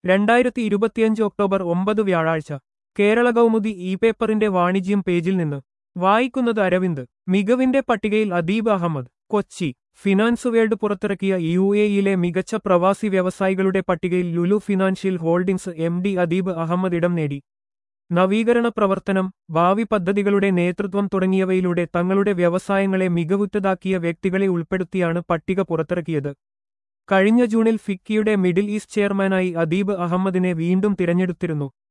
രണ്ടായിരത്തി ഇരുപത്തിയഞ്ച് ഒക്ടോബർ ഒമ്പത് വ്യാഴാഴ്ച കേരള കൗമുദി ഇ പേപ്പറിന്റെ വാണിജ്യം പേജിൽ നിന്ന് വായിക്കുന്നത് അരവിന്ദ് മികവിന്റെ പട്ടികയിൽ അദീബ് അഹമ്മദ് കൊച്ചി ഫിനാൻസ് വേൾഡ് പുറത്തിറക്കിയ യു എയിലെ മികച്ച പ്രവാസി വ്യവസായികളുടെ പട്ടികയിൽ Lulu financial holdings M D Adeeb Ahmed ഇടം നേടി നവീകരണ പ്രവർത്തനം ഭാവി പദ്ധതികളുടെ നേതൃത്വം തുടങ്ങിയവയിലൂടെ തങ്ങളുടെ വ്യവസായങ്ങളെ മികവുറ്റതാക്കിയ വ്യക്തികളെ ഉൾപ്പെടുത്തിയാണ് പട്ടിക പുറത്തിറക്കിയത് കഴിഞ്ഞ ജൂണിൽ ഫിക്കിയുടെ മിഡിൽ ഈസ്റ്റ് ചെയർമാനായി അദീബ് അഹമ്മദിനെ വീണ്ടും തിരഞ്ഞെടുത്തിരുന്നു